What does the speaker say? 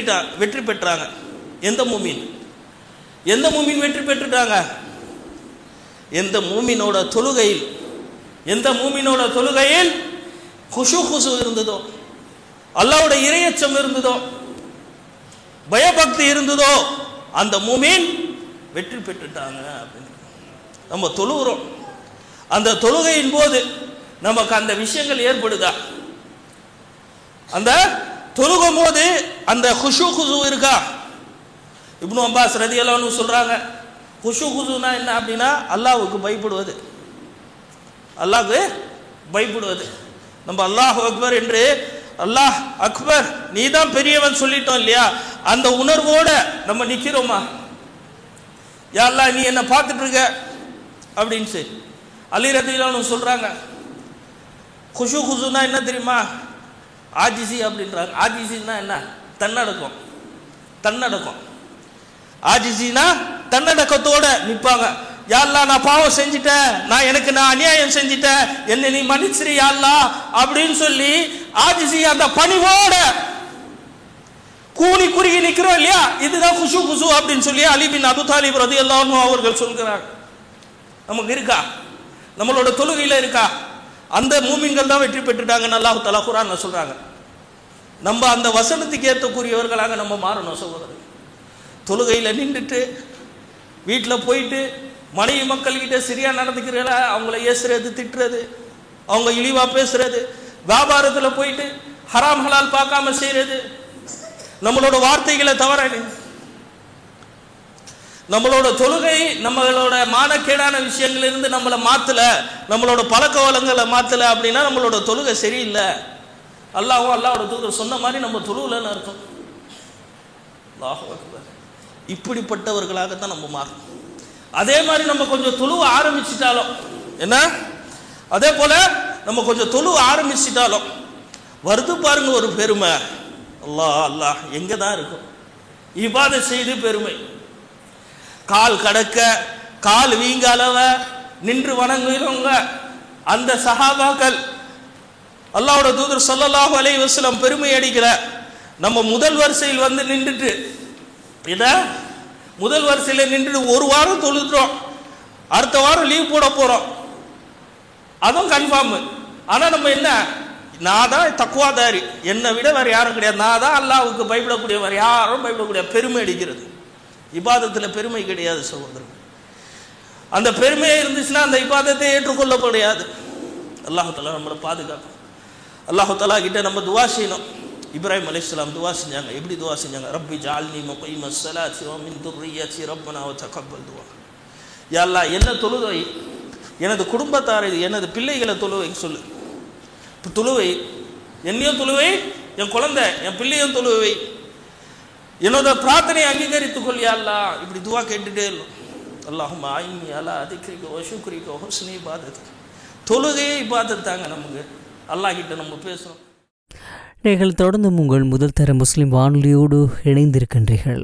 வெற்றிட்டா வெற்றி பெற்றாங்க எந்த மூமின் எந்த மூமின் வெற்றி பெற்றுட்டாங்க எந்த மூமினோட தொழுகையில் எந்த மூமினோட தொழுகையில் குஷு குசு இருந்ததோ அல்லாவோட இரையச்சம் இருந்ததோ பயபக்தி இருந்ததோ அந்த மூமின் வெற்றி பெற்றுட்டாங்க அப்படின்னு நம்ம தொழுகிறோம் அந்த தொழுகையின் போது நமக்கு அந்த விஷயங்கள் ஏற்படுதா அந்த தொழுகும் போது அந்த குஷு குசு இருக்கா இப்னு அப்பாஸ் ரதியல்லான்னு சொல்றாங்க குஷு குசுனா என்ன அப்படின்னா அல்லாஹ்வுக்கு பயப்படுவது அல்லாஹ்வுக்கு பயப்படுவது நம்ம அல்லாஹ் அக்பர் என்று அல்லாஹ் அக்பர் நீ தான் பெரியவன் சொல்லிட்டோம் இல்லையா அந்த உணர்வோட நம்ம நிக்கிறோமா யா அல்லாஹ் நீ என்ன பார்த்துட்டு இருக்க அப்படின்னு சரி அலி ரதியல்லான்னு சொல்றாங்க குஷு குசுனா என்ன தெரியுமா ஆஜிசி அப்படின்றாங்க ஆஜிசின்னா என்ன தன்னடக்கம் தன்னடக்கம் ஆஜிசினா தன்னடக்கத்தோட நிற்பாங்க யாழ்லா நான் பாவம் செஞ்சிட்டேன் நான் எனக்கு நான் அநியாயம் செஞ்சிட்டேன் என்னை நீ மன்னிச்சிரு யாழ்லா அப்படின்னு சொல்லி ஆஜிசி அந்த பணிவோட கூனி குறுகி நிற்கிறோம் இல்லையா இதுதான் குஷு குசு அப்படின்னு சொல்லி அலி பின் அபு தாலிப் ரதி அவர்கள் சொல்கிறார் நமக்கு இருக்கா நம்மளோட தொழுகையில் இருக்கா அந்த மூமின்கள் தான் வெற்றி பெற்றுட்டாங்கன்னு அல்லாஹ் தலா குரான் சொல்றாங்க நம்ம அந்த வசனத்துக்கு ஏற்றக்கூடியவர்களாக நம்ம மாறணும் சகோதரர் தொழுகையில் நின்றுட்டு வீட்டில் போயிட்டு மனைவி மக்கள்கிட்ட சரியா நடந்துக்கிறல அவங்கள ஏசுறது திட்டுறது அவங்க இழிவா பேசுறது வியாபாரத்தில் போயிட்டு ஹராம் ஹலால் பார்க்காம செய்யறது நம்மளோட வார்த்தைகளை தவற நம்மளோட தொழுகை நம்மளோட மானக்கேடான விஷயங்களிலிருந்து நம்மளை மாத்தல நம்மளோட பழக்க வளங்களை மாத்தல அப்படின்னா நம்மளோட தொழுகை சரியில்லை அல்லாஹ்வும் அல்லாஹ்வோட தூதர் சொன்ன மாதிரி நம்ம தொழுவலன்னு அர்த்தம் அல்லாஹ் அக்பர் இப்படிப்பட்டவர்களாகத்தான் நம்ம மாறணும் அதே மாதிரி நம்ம கொஞ்சம் தொழுவ ஆரம்பிச்சிட்டாலும் என்ன அதே போல நம்ம கொஞ்சம் தொழுவ ஆரம்பிச்சிட்டாலும் வருது பாருங்க ஒரு பெருமை அல்லாஹ் அல்லாஹ் எங்க தான் இருக்கும் இபாதை செய்து பெருமை கால் கடக்க கால் வீங்க அளவ நின்று வணங்குகிறவங்க அந்த சஹாபாக்கள் அல்லாஹ்வோட தூதர் ஸல்லல்லாஹு அலைஹி வஸல்லம் பெருமை அடிக்கிற நம்ம முதல் வரிசையில் வந்து நின்றுட்டு இத முதல் வரிசையில் நின்றுட்டு ஒரு வாரம் தொழுதுறோம் அடுத்த வாரம் லீவ் போட போறோம் அதுவும் கன்ஃபார்ம் ஆனா நம்ம என்ன நான் தான் தக்குவாதாரி என்னை விட வேற யாரும் கிடையாது நான் தான் அல்லாஹ்வுக்கு பயப்படக்கூடிய வேற யாரும் பயப்படக்கூடிய பெருமை அடிக்கிறது இபாதத்தில் பெருமை கிடையாது சகோதரன் அந்த பெருமையே இருந்துச்சுன்னா அந்த இபாதத்தை ஏற்றுக்கொள்ளப்படையாது அல்லாஹாலா நம்மளை பாதுகாக்கும் அல்லாஹாலா கிட்ட நம்ம துவா செய்யணும் இப்ராஹிம் அலைஹிஸ்ஸலாம் துவா செஞ்சாங்க எப்படி துவா செஞ்சாங்க ரப்பி ஜால்னி முகைம ஸலாத்தி வ மின் துர்ரிய்யத்தி ரப்பனா வ தகப்பல் துவா யா அல்லாஹ் என்ன தொழுவை எனது குடும்பத்தாரை எனது பிள்ளைகளை தொழுவை சொல்லு இப்போ தொழுவை என்னையும் தொழுவை என் குழந்தை என் பிள்ளையும் தொழுவை என்னோட பிரார்த்தனையை அங்கீகரித்துக் கொள் யா அல்லாஹ் இப்படி துவா கேட்டுட்டே இல்லை அல்லாஹும் ஆயினி அலா அதிகரிக்க ஒஷுக்குரிக்க ஹுஸ்னி இபாதத் தொழுகையே இபாதத் தாங்க நமக்கு அல்லாஹ் கிட்ட நம்ம பேசுகிறோம் நீங்கள் தொடர்ந்து உங்கள் முதல் தர முஸ்லிம் வானொலியோடு இணைந்திருக்கின்றீர்கள்